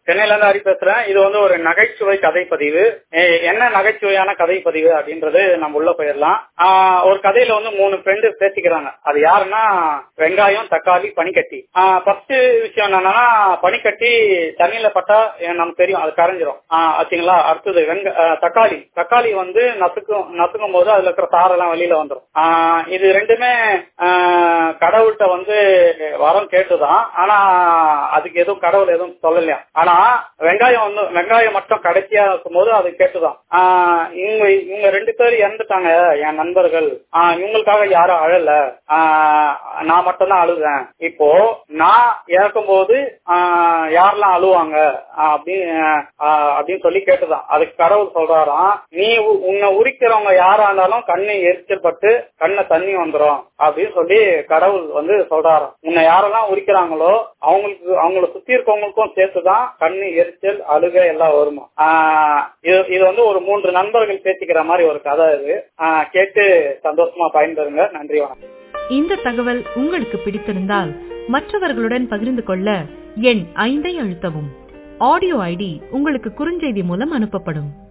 சென்னையில இருந்து ஹரி பேசுறேன் இது வந்து ஒரு நகைச்சுவை கதை பதிவு எ- என்ன நகைச்சுவையான கதை பதிவு அப்படின்றது நம்ம உள்ள போயிடலாம் ஆஹ் ஒரு கதையில வந்து மூணு ஃப்ரெண்டு பேசிக்கிறாங்க அது யாருன்னா வெங்காயம் தக்காளி பனிக்கட்டி ஃபர்ஸ்ட் விஷயம் என்னன்னா பனிக்கட்டி தண்ணியில பட்டா எ- நமக்கு தெரியும் அது கரைஞ்சிரும் ஆஹ் ஆச்சுங்களா அடுத்தது வெங்க ஆஹ் தக்காளி தக்காளி வந்து நசுக்கும் நசுக்கும் போது அதுல இருக்கிற சாரெல்லாம் வெளியில வந்துடும் ஆஹ் இது ரெண்டுமே ஆஹ் கடவுள்கிட்ட வந்து வரம் கேட்டுதான் ஆனா அதுக்கு எதுவும் கடவுள் எதுவும் சொல்லலையா ஆனா வெங்காயம் வந்து வெங்காயம் மட்டும் கடைசியா இருக்கும் போது அது கேட்டுதான் ஆஹ் இவங்க இவங்க ரெண்டு பேர் இறந்துட்டாங்க என் நண்பர்கள் ஆஹ் இவங்களுக்காக யாரும் அழல ஆஹ் நான் மட்டும்தான் அழுதேன் இப்போ நான் இறக்கும் போது ஆஹ் யாரெல்லாம் அழுவாங்க ஆஹ் அப்படின்னு ஆஹ் அப்படின்னு சொல்லி கேட்டுதான் அதுக்கு கடவுள் சொல்றாராம் நீ உ- உன்னை உரிக்கிறவங்க யாரா இருந்தாலும் கண்ணு எரிச்சல் பட்டு கண்ண தண்ணி வந்துரும் அப்படின்னு சொல்லி கடவுள் வந்து சொல்றாராம் உன்னை யாரெல்லாம் உரிக்கிறாங்களோ அவங்களுக்கு அவங்கள சுத்தி இருக்கவங்களுக்கும் சேர்த்துதான் கண்ணு எரிச்சல் அழுகை எல்லாம் வருமா ஆஹ் இது இது வந்து ஒரு மூன்று நண்பர்கள் பேசிக்கிற மாதிரி ஒரு கதை இது ஆஹ் கேட்டு சந்தோஷமா பயன்பெறுங்க நன்றி வணக்கம் இந்த தகவல் உங்களுக்கு பிடித்திருந்தால் மற்றவர்களுடன் பகிர்ந்து கொள்ள எண் ஐந்தை அழுத்தவும் ஆடியோ ஐடி உங்களுக்கு குறுஞ்செய்தி மூலம் அனுப்பப்படும்